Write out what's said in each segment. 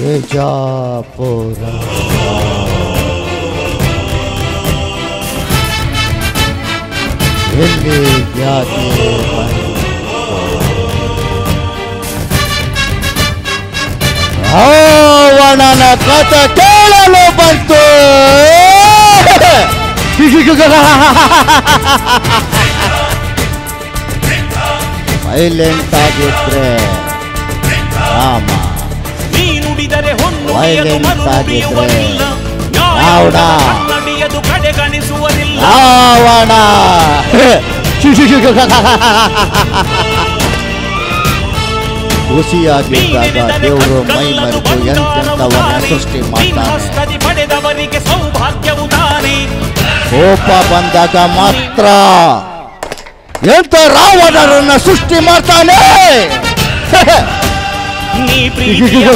ಬಿಜಾಪುರ ಎಲ್ಲಿ ಜಾತಿ ರಾವಣನ ಕಥ ಕೇಳಲು ಬಂತು ಸೈಲೆಂಟ್ ಆಗಿದ್ರೆ ರಾಮ ನೀ ನುಡಿದರೆ ಹೊನ್ನು Violent ಮರು ನುಡಿಯುವರಿಲ್ಲ ರಾವಣ. ನಡೆಯದು ಕಡೆಗಣಿಸುವರಿಲ್ಲ ರಾವಣ ಖುಷಿಯಾಗಿದ್ದಾಗ ದೇವರು ಮೈ ಮರೆತು ಎಂತೆಂಥವನ್ನ ಸೃಷ್ಟಿ ಮಾಡ್ತಾನೆ ಹಸ್ತದಿ ಪಡೆದವರಿಗೆ ಸೌಭಾಗ್ಯವು ತಾನೆ ಕೋಪ ಬಂದಾಗ ಮಾತ್ರ ಎಂತ ರಾವಣರನ್ನ ಸೃಷ್ಟಿ ಮಾಡ್ತಾನೆ ನೀ ಪ್ರೀತಿಯ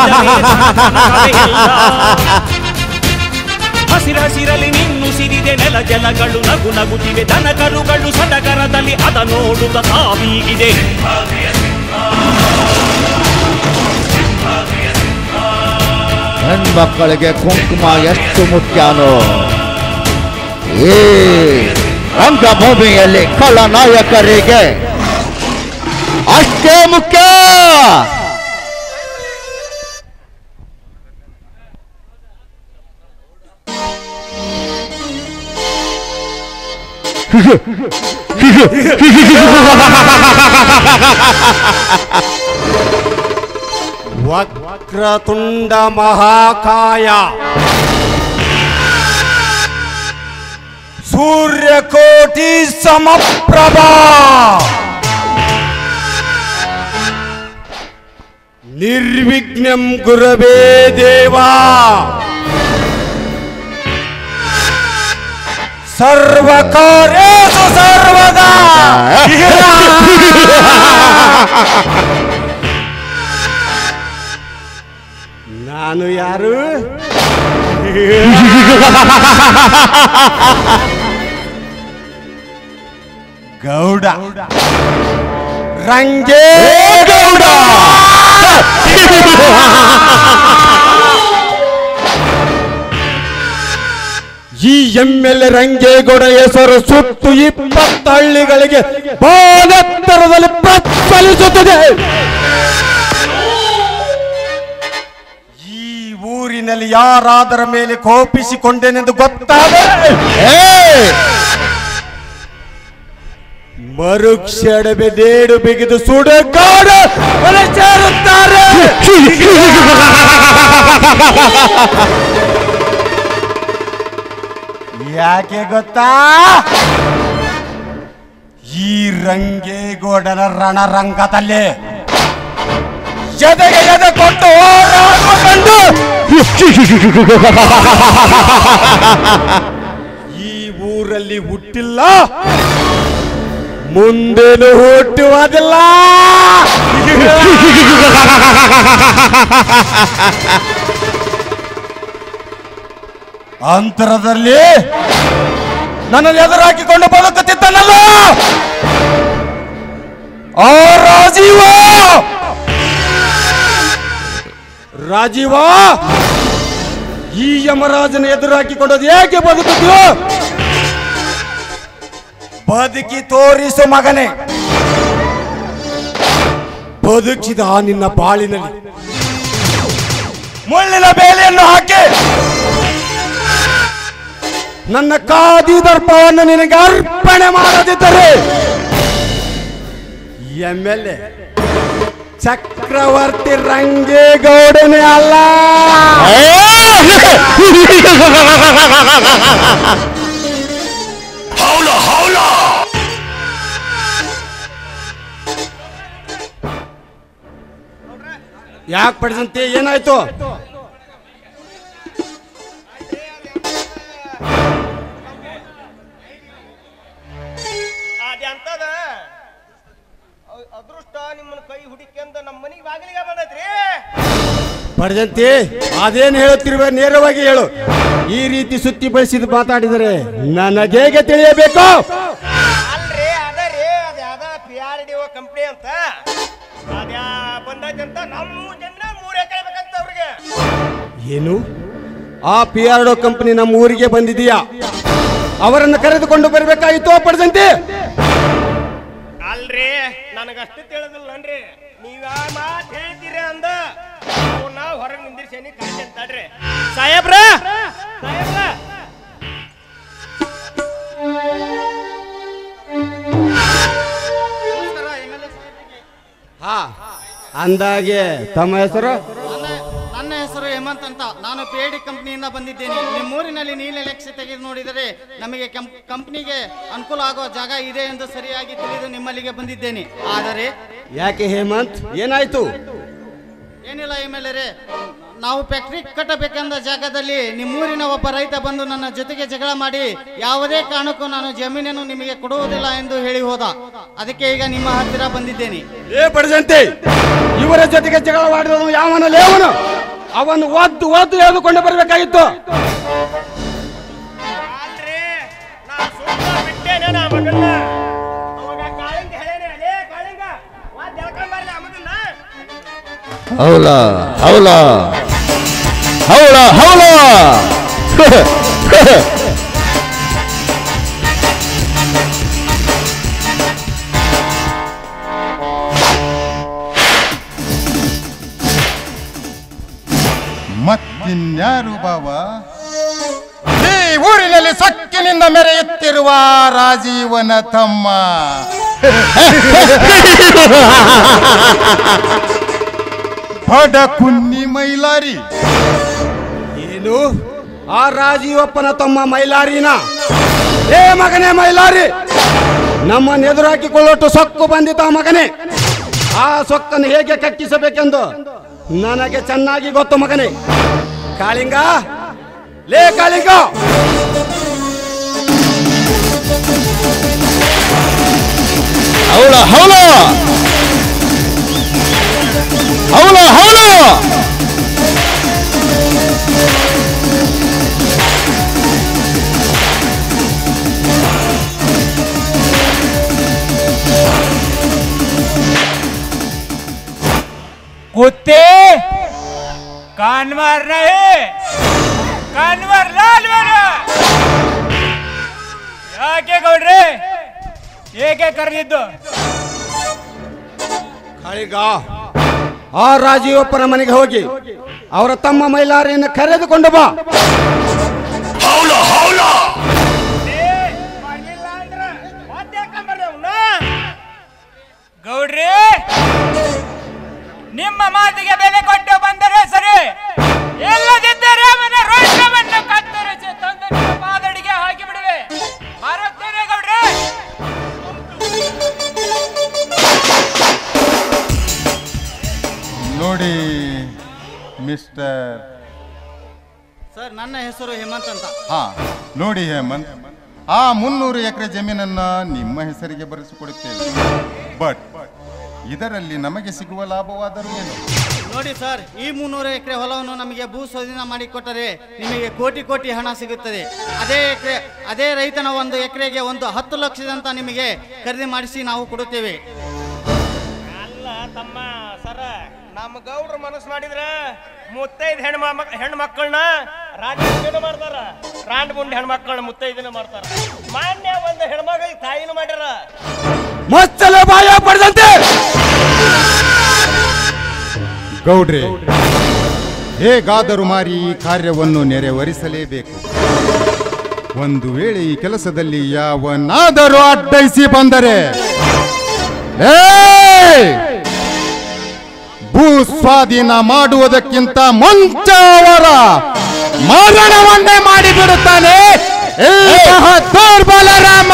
ಹಸಿರ ಹಸಿರಲಿ ನಿನ್ನು ಸಿರಿದೆ ನೆಲ ಜಲಗಳು ನಗು ನಗುತ್ತಿವೆ ದನ ಕರುಗಳು ಸಡಗರದಲ್ಲಿ ಅದ ನೋಡುತ್ತ ತಾವೀಗಿದೆ ಹೆಣ್ಮಕ್ಕಳಿಗೆ ಕುಂಕುಮ ಎಷ್ಟು ಮುಖ್ಯನೋ ಈ ರಂಗಭೂಮಿಯಲ್ಲಿ ಖಳನಾಯಕರಿಗೆ ಅಷ್ಟೇ ಮುಖ್ಯ ವಕ್ರತುಂಡ ಮಹಾಕಾಯ ಸೂರ್ಯಕೋಟಿ ಸಮಪ್ರಭಾ ನಿರ್ವಿಘ್ನಂ ಗುರವೇ ದೇವಾ ಸರ್ವಕಾರ್ಯೇಷು ಸರ್ವದಾ ನಾನು ಯಾರು ಗೌಡ ರಂಗೇ ಗೌಡ ಈ ಎಂ ಎಲ್ ರಂಗೇಗೌಡ ಹೆಸರು ಸುತ್ತು ಇಪ್ಪತ್ತು ಹಳ್ಳಿಗಳಿಗೆ ಬಾನೆತ್ತರದಲ್ಲಿ ಪ್ರಚಲಿಸುತ್ತದೆ ಈ ಊರಿನಲ್ಲಿ ಯಾರಾದರ ಮೇಲೆ ಕೋಪಿಸಿಕೊಂಡೇನೆಂದು ಗೊತ್ತಾದರೆ ಮರುಕ್ಷಣವೇ ನೇಡು ಬಿಗಿದು ಸುಡಗಾಡ ಮನೆ ಸೇರುತ್ತಾರೆ ಯಾಕೆ ಗೊತ್ತಾ ಈ ರಂಗೇಗೌಡನ ರಣರಂಗದಲ್ಲಿ ಎದೆಗೆ ಎದೆ ಕೊಟ್ಟು ಹೋರಾಡುವ ಕಂಡು ಈ ಊರಲ್ಲಿ ಹುಟ್ಟಿಲ್ಲ ಮುಂದೇನು ಹುಟ್ಟುವುದಿಲ್ಲ ಅಂತರದಲ್ಲಿ ನನ್ನನ್ನು ಎದುರಾಕಿಕೊಂಡು ಬದುಕುತ್ತಿದ್ದನಲ್ಲ ಆ ರಾಜೀವ ರಾಜೀವ ಈ ಯಮರಾಜನ ಎದುರಾಕಿಕೊಂಡದ್ದು ಏಕೆ ಬದುಕುತ್ತೀಯೋ ಬದುಕಿ ತೋರಿಸು ಮಗನೇ ಬದುಕಿದ ಆ ನಿನ್ನ ಬಾಳಿನಲ್ಲಿ ಮುಳ್ಳಿನ ಬೇಲೆಯನ್ನು ಹಾಕಿ ನನ್ನ ಕಾದಿ ದರ್ಪವನ್ನು ನಿನಗೆ ಅರ್ಪಣೆ ಮಾಡದಿದ್ದರೆ ಎಂ ಎಲ್ ಎ ಚಕ್ರವರ್ತಿ ರಂಗೇಗೌಡನೇ ಅಲ್ಲ ಯಾಕೆ ಪಡೆದಂತೆ ಏನಾಯ್ತು ಅದೆಂತದ ಅ- ಅದೃಷ್ಟ ನಿಮ್ಮನ್ನ ಕೈ ಹುಡುಕ್ಯಂದ ನಮ್ಮ ಮನಿಗೆ ಬಾಗಿಲಿಗೆ ಬಂದೈತ್ರಿ ಪಡೆದಂತೆ ಅದೇನು ಹೇಳುತ್ತಿರುವ ನೇರವಾಗಿ ಹೇಳು ಈ ರೀತಿ ಸುತ್ತಿ ಬಳಸಿದ ಮಾತಾಡಿದರೆ ನನಗೇಗೆ ತಿಳಿಯಬೇಕು ಅಲ್ರಿ ಅದ ರೀ ಅದ ಯಾವ್ದ P R D O company ಅಂತ ಅದ್ಯಾ ಬಂದೈತೆ ಅಂತ ನಮ್ಮ ಜನ ಮೂರ್ ಊರ್ ಯಾಕೇಳ್ಬೇಕಂತ ಅವ್ರಿಗೆ ಏನು ಆ ಪಿ ಆರ್ ಕಂಪನಿ ನಮ್ಮ ಊರಿಗೆ ಬಂದಿದೀಯಾ ಅವರನ್ನು ಕರೆದುಕೊಂಡು ಬರಬೇಕಾಗಿತ್ತು ಪಡೆದಂತೆ ಅಲ್ರಿ ನನಗಷ್ಟು ತಿಳಿದಿಲ್ಲನ್ರಿ ನೀವ್ ಆ ಮಾತ್ ಹೇಳ್ತೀರಿ ಅಂದ ನಾವು ಹೊರಗೆ ನಿಂದಿರ್ಸೇನಿ ಕಾಯ್ದೆ ಅಂತಡ್ರಿ ಸಾಹೇಬ್ರ ಸಾಹೇಬ್ರ ಹಾ ಅಂದಾಗೆ ತಮ್ಮ ಹೆಸರು ನನ್ನ- ನನ್ನ ಹೆಸರು ಹೇಮಂತ್ ಅಂತ ನಾನು ಪಿ ಐ ಡಿ ಕಂಪ್ನಿಯಿಂದ ಬಂದಿದ್ದೇನೆ ನಿಮ್ಮೂರಿನಲ್ಲಿ ನೀಲ ನಕ್ಷೆ ತೆಗೆದು ನೋಡಿದರೆ ನಮಗೆ ಕೆಂಪ್- ಕಂಪ್ನಿಗೆ ಅನುಕೂಲ ಆಗೋ ಜಾಗ ಇದೆ ಎಂದು ಸರಿಯಾಗಿ ತಿಳಿದು ನಿಮ್ಮಲ್ಲಿಗೆ ಬಂದಿದ್ದೇನೆ ಆದರೆ ಯಾಕೆ ಹೇಮಂತ್ ಏನಾಯ್ತು ಏನಿಲ್ಲ ಎಮ್ ಎಲ್ ನಾವು ಫ್ಯಾಕ್ಟ್ರಿ ಕಟ್ಟಬೇಕೆಂದ ಜಾಗದಲ್ಲಿ ನಿಮ್ಮೂರಿನ ಒಬ್ಬ ರೈತ ಬಂದು ನನ್ನ ಜೊತೆಗೆ ಜಗಳ ಮಾಡಿ ಯಾವುದೇ ಕಾರಣಕ್ಕೂ ನಾನು ಜಮೀನನ್ನು ನಿಮಗೆ ಕೊಡುವುದಿಲ್ಲ ಎಂದು ಹೇಳಿ ಹೋದ ಅದಕ್ಕೆ ಈಗ ನಿಮ್ಮ ಹತ್ತಿರ ಬಂದಿದ್ದೇನೆ ಏ ಪಡೆದಂತೆ ಇವರ ಜೊತೆಗೆ ಜಗಳವಾಡಿದವನು ಯಾವನಲ್ಲಿ ಅವನು ಅವನು ಒದ್ದು ಒದ್ದು ಎಳೆದುಕೊಂಡು ಬರಬೇಕಾಗಿತ್ತು ಅಲ್ರಿ ನಾ ಸುತ್ತ ಬಿಟ್ಟೇನೆ ನಾ ಮಗನ್ನ ಅವಾಗ ಕಾಳಿಂಗ ಹೇಳೇನೆ ಅಲೇ ಕಾಳಿಂಗ ವಾದ್ ಹೇಳ್ಕೊಂಬರ್ಲಿ ಆ ಮಗನ್ನ ಹೌಲ ಹೌಲ ಹೌಲ ಹೌಲ ಮತ್ತಿನ್ಯಾರು ಬಾವ ಈ ಊರಿನಲ್ಲಿ ಸೊಕ್ಕಿನಿಂದ ಮೆರೆಯುತ್ತಿರುವ ರಾಜೀವನ ತಮ್ಮ ಬಡ ಕುನ್ನಿ ಮೈಲಾರಿ ಏನು ಆ ರಾಜೀವಪ್ಪನ ತಮ್ಮ ಮೈಲಾರಿನ ಏ ಮಗನೇ ಮೈಲಾರಿ ನಮ್ಮನ್ನು ಎದುರಾಕಿಕೊಳ್ಳೊಟ್ಟು ಸೊಕ್ಕು ಬಂದಿತ ಮಗನೇ ಆ ಸೊಕ್ಕನ್ನು ಹೇಗೆ ಕಕ್ಕಿಸಬೇಕೆಂದು ನನಗೆ ಚೆನ್ನಾಗಿ ಗೊತ್ತು ಮಗನೇ ಕಾಳಿಂಗ ಲೇ ಕಾಳಿಂಗ ಹೌಲ ಹೌಲ ಹೌಲ ಹೌಲ कुत्ते कान मार रहे कान मार लाल मेरा ಯಾಕೆ ಗೌಡ್ರೆ ಏಕೆ ಕರೆದಿದ್ದು ಕಾಳಿಂಗ ಆ ರಾಜೀವಪ್ಪನ ಮನೆಗೆ ಹೋಗಿ ಅವರ ತಮ್ಮ ಮೈಲಾರಿಯನ್ನು ಕರೆದುಕೊಂಡು ಬಾ ಬರ್ಲಿಲ್ಲ ಅಂದ್ರ ವಾದ್ ಹೇಳ್ಕೊಂಬರ್ಲಿ ಅವ್ನ ಗೌಡ್ರಿ ನಿಮ್ಮ ಮಾತಿಗೆ ಬೆಲೆ ಕೊಟ್ಟು ಬಂದರೆ ಸರಿ ಎಲ್ಲದಿದ್ದರೆ ಅವನ ರೋಷವನ್ನು ಕತ್ತರಿಸಿ ತಂದು ನಿಮ್ಮ ಪಾದಡಿಗೆ ಹಾಕಿ ಬಿಡುವೆ ಮಾರುತ್ತೇನೆ ಗೌಡ್ರೆ ನೋಡಿ ಮಿಸ್ಟರ್ ಸರ್ ನನ್ನ ಹೆಸರು ಹೇಮಂತ್ ಅಂತ ಹಾ ನೋಡಿ ಹೇಮಂತ್ ಆ ಮುನ್ನೂರು ಎಕರೆ ಜಮೀನನ್ನ ನಿಮ್ಮ ಹೆಸರಿಗೆ ಬರೆಸಿಕೊಡುತ್ತೇವೆ ಬಟ್ ಇದರಲ್ಲಿ ನಮಗೆ ಸಿಗುವ ಲಾಭವಾದರೂ ಏನು ನೋಡಿ ಸರ್ ಈ ಮುನ್ನೂರು ಎಕರೆ ಹೊಲವನ್ನು ನಮಗೆ ಭೂ ಸ್ವಾಧೀನ ಮಾಡಿಕೊಟ್ಟರೆ ನಿಮಗೆ ಕೋಟಿ ಕೋಟಿ ಹಣ ಸಿಗುತ್ತದೆ ಅದೇ ಎಕರೆ ಅದೇ ರೈತನ ಒಂದು ಎಕರೆಗೆ ಒಂದು ಹತ್ತು ಲಕ್ಷದಂತ ನಿಮಗೆ ಖರೀದಿ ಮಾಡಿಸಿ ನಾವು ಕೊಡುತ್ತೇವೆ ಅಲ್ಲ ತಮ್ಮ ಸರ ನಮ್ಮ ಗೌಡ್ರ ಮನಸ್ಸು ಮಾಡಿದ್ರ ಮುತ್ತೈದು ಹೆಣ್ಣು ಹೆಣ್ಣು ಮಕ್ಕಳನ್ನ ರಾಜಕೀಯ ಮಾಡ್ತಾರ ರಾಂಡ್ ಗುಂಡ್ ಹೆಣ್ಮಕ್ಳನ್ನ ಮುತ್ತೈದನ ಮಾಡ್ತಾರ ಮಾನ್ಯ ಒಂದು ಹೆಣ್ಮಗಳಿಗೆ ತಾಯಿನ ಮಾಡ್ಯಾರ ಮಸ್ತಲೆ ಬಾಯ ಪಡೆದಂತೆ ಗೌಡ್ರೆ ಹೇಗಾದರೂ ಮಾರಿ ಈ ಕಾರ್ಯವನ್ನು ನೆರವೇರಿಸಲೇಬೇಕು ಒಂದು ವೇಳೆ ಈ ಕೆಲಸದಲ್ಲಿ ಯಾವನಾದರೂ ಅಡ್ಡೈಸಿ ಬಂದರೆ ಏಯ್! ಭೂ ಸ್ವಾಧೀನ ಮಾಡುವುದಕ್ಕಿಂತ ಮುಂಚೆ ಅವರ ಮರಣವನ್ನೇ ಮಾಡಿಬಿಡುತ್ತಾನೆ ಈ ಬಹದ್ದೂರ್ ಬಲರಾಮ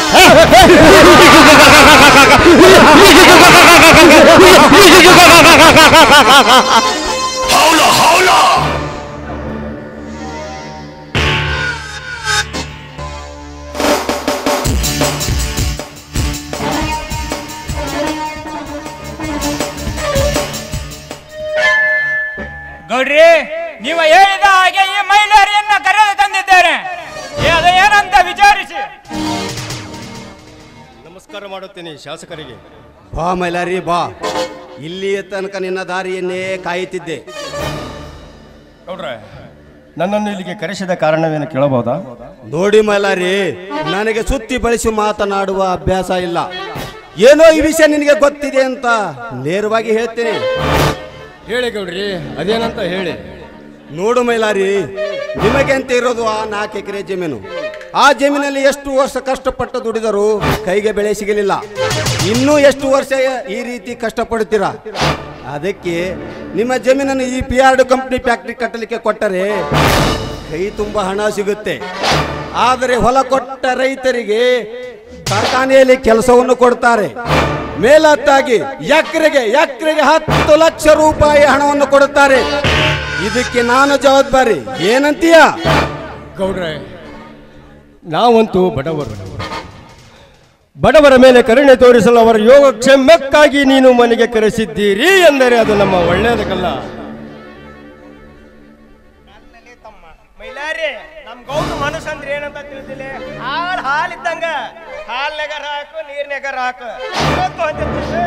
ಗೌಡ್ರಿ ನೀವು ಹೇಳಿದ ಹಾಗೆ ಈ ಮಹಿಳೆಯರನ್ನ ಕರೆದು ತಂದಿದ್ದೇನೆ ಏ, ಅದು ಏನಂತ ವಿಚಾರಿಸಿ ನಮಸ್ಕಾರ ಮಾಡುತ್ತೀನಿ ಶಾಸಕರಿಗೆ ಬಾ ಮೈಲಾರಿ ಬಾ ಇಲ್ಲಿಯ ತನಕ ನಿನ್ನ ದಾರಿಯನ್ನೇ ಕಾಯುತ್ತಿದ್ದೆ ಗೌಡ್ರೆ ನನ್ನನ್ನು ಇಲ್ಲಿಗೆ ಕರೆಸಿದ ಕಾರಣವೇನು ಕೇಳಬಹುದಾ ನೋಡಿ ಮೈಲಾರಿ ನನಗೆ ಸುತ್ತಿ ಬಳಸಿ ಮಾತನಾಡುವ ಅಭ್ಯಾಸ ಇಲ್ಲ ಏನೋ ಈ ವಿಷಯ ನಿನಗೆ ಗೊತ್ತಿದೆ ಅಂತ ನೇರವಾಗಿ ಹೇಳ್ತೀನಿ ಹೇಳಿ ಗೌಡ್ರಿ ಅದೇನಂತ ಹೇಳಿ ನೋಡು ಮೈಲಾರಿ ನಿಮಗೆ ಅಂತ ಇರೋದು ಆ ನಾಲ್ಕು ಎಕರೆ ಜಮೀನು ಆ ಜಮೀನಲ್ಲಿ ಎಷ್ಟು ವರ್ಷ ಕಷ್ಟಪಟ್ಟು ದುಡಿದರೂ ಕೈಗೆ ಬೆಳೆ ಸಿಗಲಿಲ್ಲ ಇನ್ನೂ ಎಷ್ಟು ವರ್ಷ ಈ ರೀತಿ ಕಷ್ಟಪಡ್ತೀರಾ ಅದಕ್ಕೆ ನಿಮ್ಮ ಜಮೀನನ್ನು ಈ ಪಿ ಆರ್ ಕಂಪ್ನಿ ಫ್ಯಾಕ್ಟ್ರಿ ಕಟ್ಟಲಿಕ್ಕೆ ಕೊಟ್ಟರೆ ಕೈ ತುಂಬ ಹಣ ಸಿಗುತ್ತೆ ಆದರೆ ಹೊಲ ಕೊಟ್ಟ ರೈತರಿಗೆ ಕಾರ್ಖಾನೆಯಲ್ಲಿ ಕೆಲಸವನ್ನು ಕೊಡ್ತಾರೆ ಮೇಲತ್ತಾಗಿ ಎಕರೆಗೆ ಎಕರೆಗೆ ಹತ್ತು ಲಕ್ಷ ರೂಪಾಯಿ ಹಣವನ್ನು ಕೊಡುತ್ತಾರೆ ಇದಕ್ಕೆ ನಾನು ಜವಾಬ್ದಾರಿ ಏನಂತೀಯ ಗೌಡ್ರೆ ನಾವಂತೂ ಬಡವರು ಬಡವರ ಮೇಲೆ ಕರುಣೆ ತೋರಿಸಲು ಅವರ ಯೋಗಕ್ಷೇಮಕ್ಕಾಗಿ ನೀನು ಮನೆಗೆ ಕರೆಸಿದ್ದೀರಿ ಎಂದರೆ ಅದು ನಮ್ಮ ಒಳ್ಳೆಯದಕ್ಕಲ್ಲ ಅಲ್ಲಲ್ಲಿ ತಮ್ಮ ಮೈಲಾರಿ ನಮ್ ಗೌಡ್ರ ಮನಸ್ಸು ಅಂದ್ರೆ ಏನಂತ ತಿಳಿದಿಲ್ಲ ಹಾಲ್ ಹಾಲ್ ಇದ್ದಂಗ ಹಾಲ್ನಾಗರ ಹಾಕು ನೀರ್ನಾಗರ ಹಾಕು ಇವತ್ತು ಅಂತಿರ್ತೀವಿ.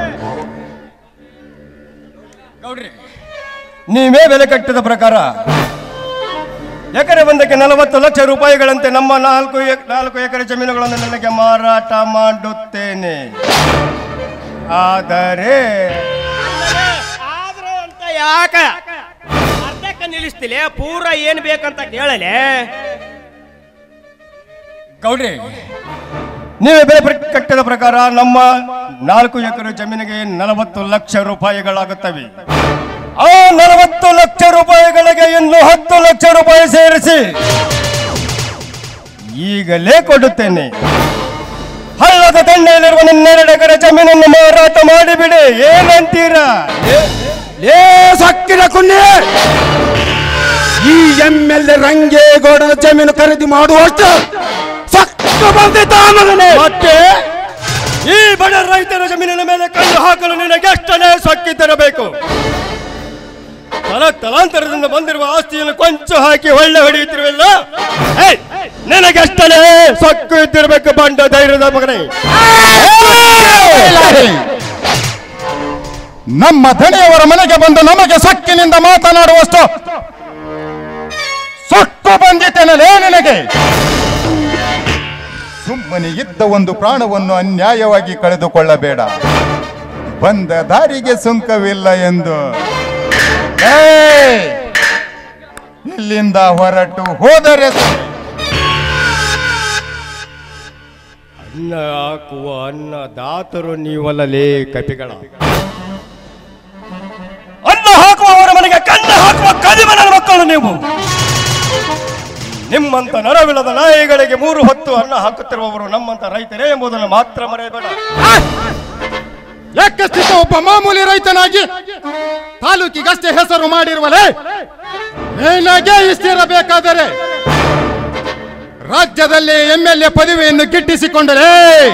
ಗೌಡ್ರಿ ನೀವೇ ಬೆಲೆ ಕಟ್ಟಿದ ಪ್ರಕಾರ ಎಕರೆ ಒಂದಕ್ಕೆ ನಲವತ್ತು ಲಕ್ಷ ರೂಪಾಯಿಗಳಂತೆ ನಮ್ಮ ನಾಲ್ಕು ಎಕ್- ನಾಲ್ಕು ಎಕರೆ ಜಮೀನುಗಳನ್ನು ನನಗೆ ಮಾರಾಟ ಮಾಡುತ್ತೇನೆ ಆದರೆ ಆದ್ರೆ ಅಂತ ಯಾಕ ಅರ್ಧಕ್ಕೆ ನಿಲ್ಲಿಸ್ತಿಲೆ ಪೂರ ಏನ್ ಬೇಕಂತ ಕೇಳಲೆ ಗೌಡ್ರಿ ನೀವೇ ಬೆಲೆ ಪ್ರ- ಕಟ್ಟಿದ ಪ್ರಕಾರ ನಮ್ಮ ನಾಲ್ಕು ಎಕರೆ ಜಮೀನಿಗೆ ನಲವತ್ತು ಲಕ್ಷ ರೂಪಾಯಿಗಳಾಗುತ್ತವೆ ಆ ನಲವತ್ತು ಲಕ್ಷ ರೂಪಾಯಿಗಳಿಗೆ ಇನ್ನು ಹತ್ತು ಲಕ್ಷ ರೂಪಾಯಿ ಸೇರಿಸಿ ಈಗಲೇ ಕೊಡುತ್ತೇನೆ ಹಳ್ಳದ ದಂಡೆಯಲ್ಲಿರುವ ನಿನ್ನೆರಡು ಎಕರೆ ಜಮೀನನ್ನು ಮಾರಾಟ ಮಾಡಿಬಿಡಿ ಏನಂತೀರಾ ಏ ಸಕ್ಕಿನ ಕುನ್ನಿ ಈ ಎಂ ಎಲ್ ಎ ರಂಗೇಗೌಡನ ಜಮೀನು ಖರೀದಿ ಮಾಡುವಷ್ಟು ಸಕ್ಕ ಬಂದಿದ್ದ ಮಗನೇ ಮತ್ತೆ ಈ ಬಡ ರೈತರ ಜಮೀನಿನ ಮೇಲೆ ಕಣ್ಣು ಹಾಕಲು ನಿನಗೆ ಎಷ್ಟನೇ ಸೊಕ್ಕಿದ್ದಿರಬೇಕು ತಲ ತಲಾಂತರದಿಂದ ಬಂದಿರುವ ಆಸ್ತಿಯನ್ನು ಕೊಂಚ ಹಾಕಿ ಒಳ್ಳೆ ಹೊಡೆಯುತ್ತಿರುವಲ್ಲ ಏಯ್, ನಿನಗೆಷ್ಟನೇ ಸೊಕ್ಕು ಇದ್ದಿರಬೇಕು ಬಂಡ ಧೈರ್ಯದ ಮಗನೇ ನಮ್ಮ ಧಣಿಯವರ ಮನೆಗೆ ಬಂದು ನಮಗೆ ಸಕ್ಕಿನಿಂದ ಮಾತನಾಡುವಷ್ಟು ಸೊಕ್ಕು ಬಂದಿದ್ದೇನಲೇ ನಿನಗೆ ಸುಮ್ಮನೆ ಇದ್ದ ಒಂದು ಪ್ರಾಣವನ್ನು ಅನ್ಯಾಯವಾಗಿ ಕಳೆದುಕೊಳ್ಳಬೇಡ ಬಂದ ದಾರಿಗೆ ಸುಂಕವಿಲ್ಲ ಎಂದು ಏಯ್! ಇಲ್ಲಿಂದ ಹೊರಟು ಹೋದರೆ ಸರಿ. ಅನ್ನ ಹಾಕುವ ಅನ್ನ ದಾತರು ನೀವಲ್ಲಲೇ ಕಪಿಗಳ ಅನ್ನ ಹಾಕುವವರ ಮನೆಗೆ ಕನ್ನ ಹಾಕುವ ಕದಿಮನ ಮಕ್ಕಳು ನೀವು ನಿಮ್ಮಂತ ನರವಿಲ್ಲದ ನಾಯಿಗಳಿಗೆ ಮೂರು ಹೊತ್ತು ಅನ್ನ ಹಾಕುತ್ತಿರುವವರು ನಮ್ಮಂತ ರೈತರೇ ಎಂಬುದನ್ನು ಮಾತ್ರ ಮರೆಯಬೇಡ ಯಾಕಸ್ಥಿತ ಒಬ್ಬ ಮಾಮೂಲಿ ರೈತನಾಗಿ ತಾಲೂಕಿಗಷ್ಟೇ ಹೆಸರು ಮಾಡಿರುವಲೇ ನಿನಗೆ ಇಷ್ಟಿರಬೇಕಾದರೆ ರಾಜ್ಯದಲ್ಲಿ ಎಂ ಎಲ್ ಎ ಪದವಿಯನ್ನು ಗಿಟ್ಟಿಸಿಕೊಂಡರೆ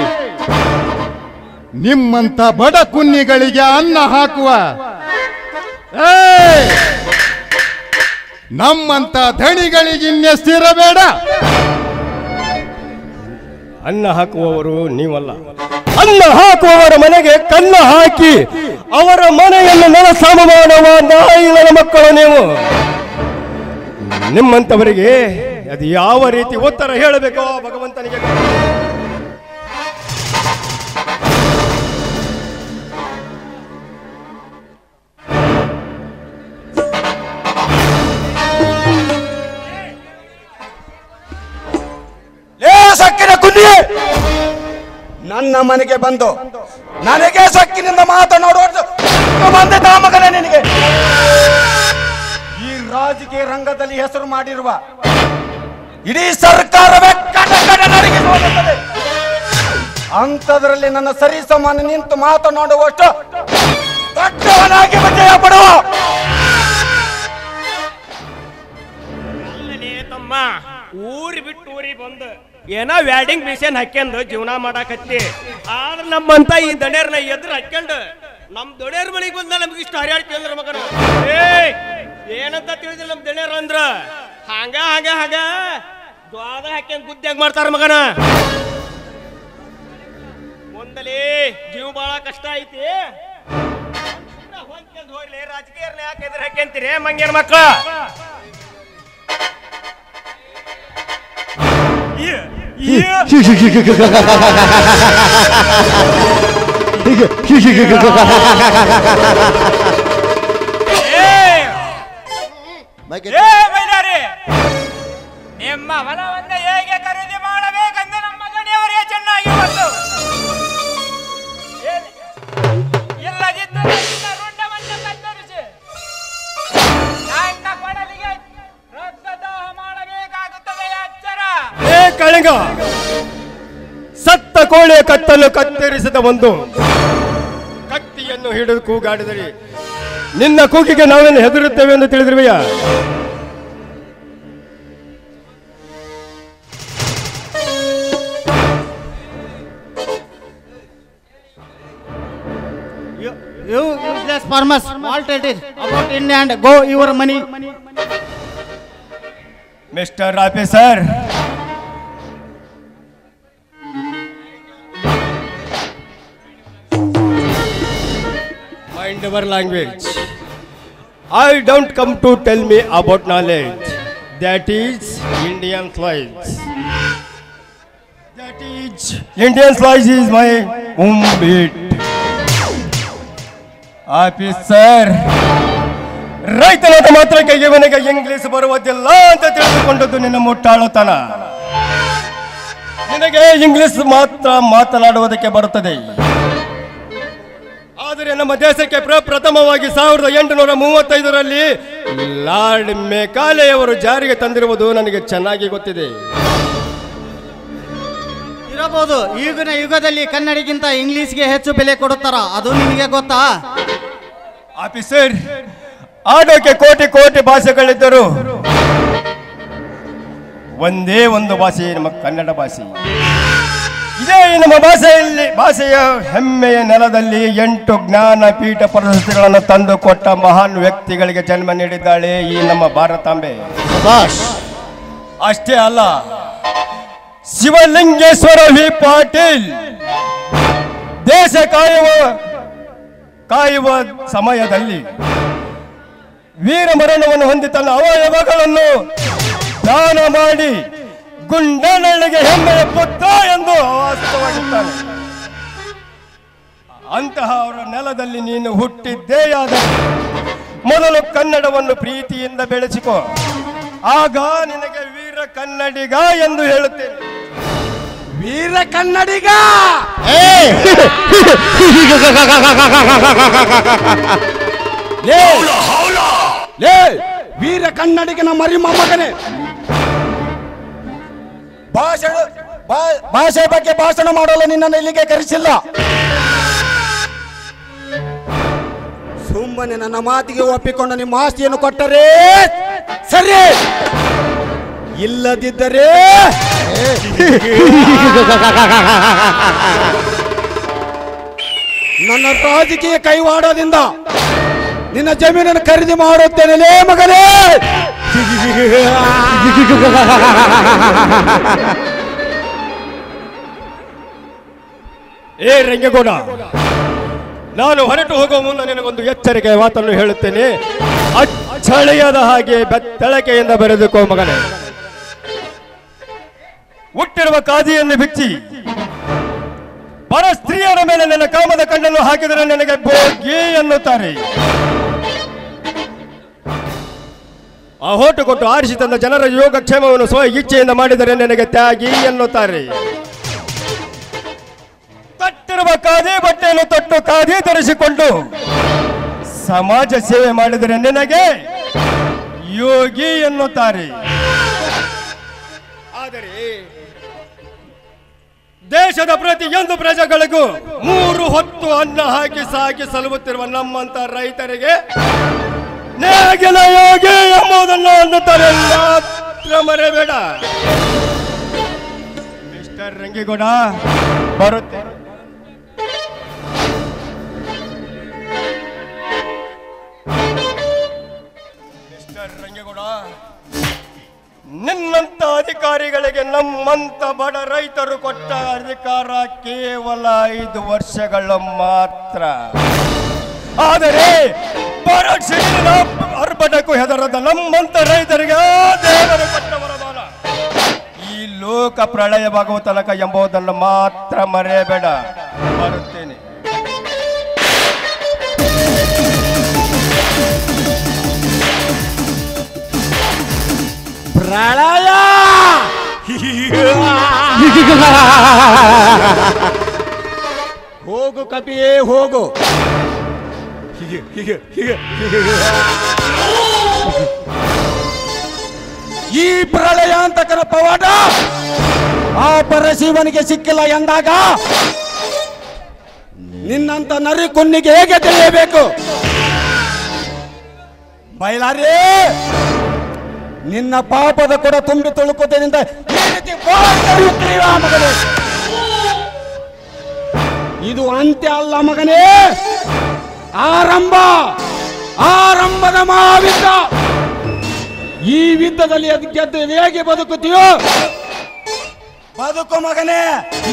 ನಿಮ್ಮಂತ ಬಡ ಕುನ್ನಿಗಳಿಗೆ ಅನ್ನ ಹಾಕುವ ಏಯ್! ನಮ್ಮಂತ ಧಣಿಗಳಿಗೆ ಇನ್ನೆಷ್ಟಿರಬೇಡ ಅನ್ನ ಹಾಕುವವರು ನೀವಲ್ಲ ಅನ್ನ ಹಾಕುವವರ ಮನೆಗೆ ಕನ್ನ ಹಾಕಿ ಅವರ ಮನೆಯನ್ನು ನೆಲಸಾಮ ಮಾಡುವ ನಾಯಿಗಳ ಮಕ್ಕಳು ನೀವು ನಿಮ್ಮಂತವರಿಗೆ ಅದು ಯಾವ ರೀತಿ ಉತ್ತರ ಹೇಳಬೇಕೋ ಆ ಭಗವಂತನಿಗೆ ಗೊತ್ತು. ಏ ಸಕ್ಕಿನ ಕುನ್ನಿ ನನ್ನ ಮನೆಗೆ ಬಂದು ನನಗೆ ಸಕ್ಕಿನಿಂದ ಮಾತನಾಡುವಷ್ಟು ಬಂದಿದ್ದ ಮಗನೇ ನಿನಗೆ ಈ ರಾಜಕೀಯ ರಂಗದಲ್ಲಿ ಹೆಸರು ಮಾಡಿರುವ ಇಡೀ ಸರ್ಕಾರವೇ ಕಟ ಕಟ ನಡಗಿಸುತ್ತದೆ ಅಂಥದ್ರಲ್ಲಿ ನನ್ನ ಸರಿ ಸಮಾನ ನಿಂತು ಮಾತನಾಡುವಷ್ಟು ದೊಡ್ಡವನಾಗಿ ವಿಜಯ ಪಡುವ ಅಲ್ಲಲೇ ತಮ್ಮ ಊರಿ ಬಿಟ್ಟು ಊರಿ ಬಂದು ಏನೋ ವ್ಯಾಡಿಂಗ್ ಮಿಷನ್ ಹಾಕ್ಯಂದು ಜೀವನ ಮಾಡಾಕತ್ತಿ ಆದ್ರೆ ನಮ್ಮಂತ ಈ ದಣ್ಯರ್ನ ಎದುರು ಹಾಕ್ಯಂಡು ನಮ್ ದೊಡ್ಯರ್ ಮನೆಗೆ ಬಂದ ನಮ್ಗೆ ಇಷ್ಟು ಹರಿಯಾಡ್ತಿ ಅಂದ್ರ ಮಗನ ಏ ಏನಂತ ತಿಳಿದಿಲ್ಲ ನಮ್ ದಣ್ಯರ್ ಅಂದ್ರ ಹಂಗ ಹಂಗ ಹಂಗ ದ್ವಾದ ಹಾಕ್ಯಂದ್ ಗುದ್ದ್ಯಾಗ ಮಾಡ್ತಾರ ಮಗನ ಮುಂದಲೇ ಜೀವ ಬಾಳ ಕಷ್ಟ ಐತಿ ಹೊಂದ್ಕೊಂಡ್ ಹೋಗ್ಲಿ ರಾಜಕೀಯ ಯಾಕೆ ಎದುರು ಹಾಕ್ಯಂತೀರಿ ಮಂಗ್ಯನ ಮಕ್ಕಳು ಮೈಕೆ ಏ ಬೈಲಾರಿ ನಿಮ್ಮ ಹೊಲವನ್ನ ಹೇಗೆ ಖರೀದಿ ಮಾಡಬೇಕೆಂದು ನಮ್ಮ ದಣಿಯವರಿಗೆ ಚೆನ್ನಾಗಿ ಗೊತ್ತು ಏನ್- ಇಲ್ಲದಿದ್ದರೆ ನಿನ್ನ ರುಂಡವನ್ನು ಕತ್ತರಿಸಿ ನನ್ನ ಕೊಡಲಿಗೆ ರಕ್ತದಾಹ ಮಾಡಬೇಕಾಗುತ್ತದೆ ಎಚ್ಚರ ಏ ಕಳಿಂಗ ಸತ್ತ ಕೋಳಿಯ ಕತ್ತನ್ನು ಕತ್ತರಿಸಿದ ಒಂದು ಕತ್ತಿಯನ್ನು ಹಿಡಿದು ಕೂಗಾಡಿದರೆ ನಿನ್ನ ಕೂಗಿಗೆ ನಾವೇನು ಹೆದರುತ್ತೇವೆ ಎಂದು ತಿಳಿದಿರುವೆಯಾ You, you useless farmers, all tell it about in and go your money. Mister officer mind our language I don't come to tell me about knowledge that is Indian slice that is Indian slice is my um beat officer ರೈತನಾದ ಮಾತ್ರ ಕೈಗೆ ಇವನಿಗೆ English ಬರುವುದಿಲ್ಲ ಅಂತ ತಿಳಿದುಕೊಂಡದ್ದು ನಿನ್ನ ಮುಟ್ಟಾಳುತನ ನಿನಗೆ English ಮಾತ್ರ ಮಾತನಾಡುವುದಕ್ಕೆ ಬರುತ್ತದೆ ಆದರೆ ನಮ್ಮ ದೇಶಕ್ಕೆ ಪ್ರಪ್ರಥಮವಾಗಿ ಸಾವಿರದ ಎಂಟುನೂರ ಮೂವತ್ತೈದರಲ್ಲಿ ಲಾರ್ಡ್ ಮೆಕಾಲೆಯವರು ಜಾರಿಗೆ ತಂದಿರುವುದು ನನಗೆ ಚೆನ್ನಾಗಿ ಗೊತ್ತಿದೆ ಇರಬಹುದು ಈಗಿನ ಯುಗದಲ್ಲಿ ಕನ್ನಡಿಗಿಂತ ಇಂಗ್ಲಿಷ್ಗೆ ಹೆಚ್ಚು ಬೆಲೆ ಕೊಡುತ್ತಾರ ಅದು ನಿಮಗೆ ಗೊತ್ತಾ ಆಫೀಸರ್ ಆಡೋಕೆ ಕೋಟಿ ಕೋಟಿ ಭಾಷೆಗಳಿದ್ದರು ಒಂದೇ ಒಂದು ಭಾಷೆ ನಮ್ಮ ಕನ್ನಡ ಭಾಷೆ ಇದೇ ನಮ್ಮ ಭಾಷೆಯಲ್ಲಿ ಭಾಷೆಯ ಹೆಮ್ಮೆಯ ನೆಲದಲ್ಲಿ ಎಂಟು ಜ್ಞಾನಪೀಠ ಪ್ರಶಸ್ತಿಗಳನ್ನು ತಂದು ಕೊಟ್ಟ ಮಹಾನ್ ವ್ಯಕ್ತಿಗಳಿಗೆ ಜನ್ಮ ನೀಡಿದ್ದಾಳೆ ಈ ನಮ್ಮ ಭಾರತಾಂಬೆ ಸುಭಾಷ್ ಅಷ್ಟೇ ಅಲ್ಲ ಶಿವಲಿಂಗೇಶ್ವರ ವಿ ಪಾಟೀಲ್ ದೇಶ ಕಾಯುವ ಕಾಯುವ ಸಮಯದಲ್ಲಿ ವೀರ ಮರಣವನ್ನು ಹೊಂದಿ ತನ್ನ ಅವಯವಗಳನ್ನು ದಾನ ಮಾಡಿ ಗುಂಡನಳ್ಳಿಗೆ ಹೆಮ್ಮೆಯ ಪುತ್ರ ಎಂದು ವಾಸ್ತವಾಗಿದ್ದಾನೆ ಅಂತಹ ಅವರ ನೆಲದಲ್ಲಿ ನೀನು ಹುಟ್ಟಿದ್ದೇಯಾದರೆ ಮೊದಲು ಕನ್ನಡವನ್ನು ಪ್ರೀತಿಯಿಂದ ಬೆಳೆಸಿಕೊ ಆಗ ನಿನಗೆ ವೀರ ಕನ್ನಡಿಗ ಎಂದು ಹೇಳುತ್ತೇನೆ ವೀರ ಕನ್ನಡಿಗ ಲೇ ಲೇ ವೀರ ಕನ್ನಡಿಗನ ಮರಿ ಮೊಮ್ಮಗನೇ ಭಾಷಣ ಭಾ- ಭಾಷೆ ಬಗ್ಗೆ ಭಾಷಣ ಮಾಡಲು ನಿನ್ನನ್ನು ಇಲ್ಲಿಗೆ ಕರೆಸಿಲ್ಲ ಸುಮ್ಮನೆ ನನ್ನ ಮಾತಿಗೆ ಒಪ್ಪಿಕೊಂಡು ನಿಮ್ಮ ಆಸ್ತಿಯನ್ನು ಕೊಟ್ಟರೆ ಸರಿ ಇಲ್ಲದಿದ್ದರೆ ನನ್ನ ರಾಜಕೀಯ ಕೈವಾಡೋದಿಂದ ನಿನ್ನ ಜಮೀನನ್ನು ಖರೀದಿ ಮಾಡುತ್ತೇನೆ ಲೇ ಮಗನೇ ಏ ರಂಗೇಗೌಡ ನಾನು ಹೊರಟು ಹೋಗುವ ಮುನ್ನ ನಿನಗೊಂದು ಎಚ್ಚರಿಕೆ ಮಾತನ್ನು ಹೇಳುತ್ತೇನೆ ಅಚ್ಚಳಿಯದ ಹಾಗೆ ಬೆತ್ತಳಕೆಯಿಂದ ಬರೆದುಕೋ ಮಗನೇ ಹುಟ್ಟಿರುವ ಕಾದಿಯನ್ನು ಬಿಚ್ಚಿ ಪರ ಸ್ತ್ರೀಯರ ಮೇಲೆ ನನ್ನ ಕಾಮದ ಕಣ್ಣನ್ನು ಹಾಕಿದರೆ ನನಗೆ ಭೋಗಿ ಎನ್ನುತ್ತಾರೆ ಆ ಹೋಟು ಕೊಟ್ಟು ಆರಿಸಿ ತಂದ ಜನರ ಯೋಗಕ್ಷೇಮವನ್ನು ಸ್ವ ಇಚ್ಛೆಯಿಂದ ಮಾಡಿದರೆ ನನಗೆ ತ್ಯಾಗಿ ಎನ್ನುತ್ತಾರೆ ತಟ್ಟಿರುವ ಖಾದಿ ಬಟ್ಟೆಯನ್ನು ತೊಟ್ಟು ಖಾದಿ ಧರಿಸಿಕೊಂಡು ಸಮಾಜ ಸೇವೆ ಮಾಡಿದರೆ ನಿನಗೆ ಯೋಗಿ ಎನ್ನುತ್ತಾರೆ ಆದರೆ ದೇಶದ ಪ್ರತಿಯೊಂದು ಪ್ರಜೆಗಳಿಗೂ ಮೂರು ಹೊತ್ತು ಅನ್ನ ಹಾಕಿ ಸಾಕಿ ಸಲುಬುತ್ತಿರುವ ನಮ್ಮಂತ ರೈತರಿಗೆ ನೇಗಿಲ ಯೋಗಿ ಎಂಬುದನ್ನು ಅನ್ನುತ್ತಾರೆ ಮಾತ್ರ ಮರೆಬೇಡ ಮಿಸ್ಟರ್ ರಂಗೇಗೌಡ ಬರುತ್ತೆ ಮಿಸ್ಟರ್ ರಂಗೇಗೌಡ ನಿನ್ನಂತ ಅಧಿಕಾರಿಗಳಿಗೆ ನಮ್ಮಂತ ಬಡ ರೈತರು ಕೊಟ್ಟ ಅಧಿಕಾರ ಕೇವಲ ಐದು ವರ್ಷಗಳ ಮಾತ್ರ ಆದರೆ ಬರಡ್ ಸಿಡಿಲಿನ ಅರ್ಭಟಕ್ಕೂ ಹೆದರದ ನಮ್ಮಂತ ರೈತರಿಗೆ ಆ ದೇವರು ಕೊಟ್ಟ ವರದಾನ ಈ ಲೋಕ ಪ್ರಳಯವಾಗುವ ತನಕ ಎಂಬುದನ್ನು ಮಾತ್ರ ಮರೆಯಬೇಡ ಬರುತ್ತೇನೆ ಪ್ರಳಯ ಹೋಗು ಕಪಿಯೇ ಹೋಗು ಹೀಗೆ ಹೀಗೆ ಹೀಗೆ ಹೀಗೆ ಈ ಪ್ರಳಯ ಅಂತಕರ ಪವಾಡ ಆ ಪರಶಿವನಿಗೆ ಸಿಕ್ಕಿಲ್ಲ ಎಂದಾಗ ನಿನ್ನಂತ ನರಿ ಕುನ್ನಿಗೆ ಹೇಗೆ ತಿಳಿಯಬೇಕು ಬಯಲಾರಿ ನಿನ್ನ ಪಾಪದ ಕೂಡ ತುಂಬಿ ತುಳುಕುವುದರಿಂದ ಈ ರೀತಿ ಬೋಳಾಡುತ್ತೀಯ ಮಗನೇ ಇದು ಅಂತ್ಯ ಅಲ್ಲ ಮಗನೇ ಆರಂಭ ಆರಂಭದ ಮಹಾವಿದ್ದ ಈ ಯುದ್ಧದಲ್ಲಿ ಅದು ಗೆದ್ದು ಹೇಗೆ ಬದುಕುತ್ತೀಯೋ ಬದುಕು ಮಗನೇ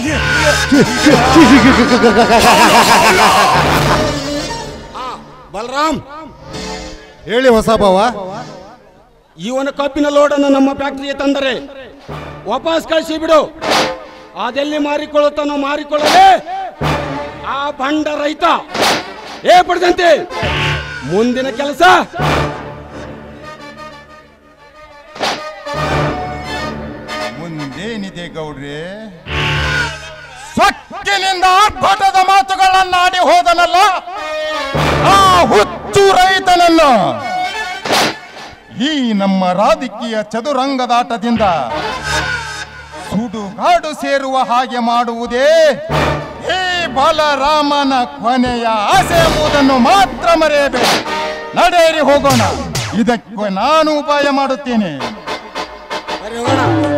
ಆ, ಬಲರಾಮ್ ಹೇಳಿ ಹೊಸ ಭಾವ ಇವನ ಕಬ್ಬಿನ ಲೋಡನ್ನು ನಮ್ಮ ಫ್ಯಾಕ್ಟರಿಗೆ ತಂದರೆ ವಾಪಸ್ ಕಳಿಸಿ ಬಿಡು ಅದೆಲ್ಲಿ ಮಾರಿಕೊಳ್ಳುತ್ತಾನೋ ಮಾರಿಕೊಳ್ಳಲೇ ಆ ಬಂಡ ರೈತ ಏ ಪಡೆದಂತೆ ಮುಂದಿನ ಕೆಲಸ ಮುಂದೇನಿದೆ ಗೌಡ್ರೆ ಸೊಕ್ಕಿನಿಂದ ಆರ್ಭಟದ ಮಾತುಗಳನ್ನಾಡಿ ಹೋದನಲ್ಲ ಆ ಹುಚ್ಚು ರೈತನನ್ನು ಈ ನಮ್ಮ ರಾಜಕೀಯ ಚದುರಂಗದಾಟದಿಂದ ಸುಡುಗಾಡು ಸೇರುವ ಹಾಗೆ ಮಾಡುವುದೇ ಈ ಬಲರಾಮನ ಕೊನೆಯ ಆಸೆ ಎಂಬುದನ್ನು ಮಾತ್ರ ಮರೆಯಬೇಡಿ ನಡೆಯರಿ ಹೋಗೋಣ ಇದಕ್ಕೆ ನಾನು ಉಪಾಯ ಮಾಡುತ್ತೇನೆ ಬರೀ ಹೋಗೋಣ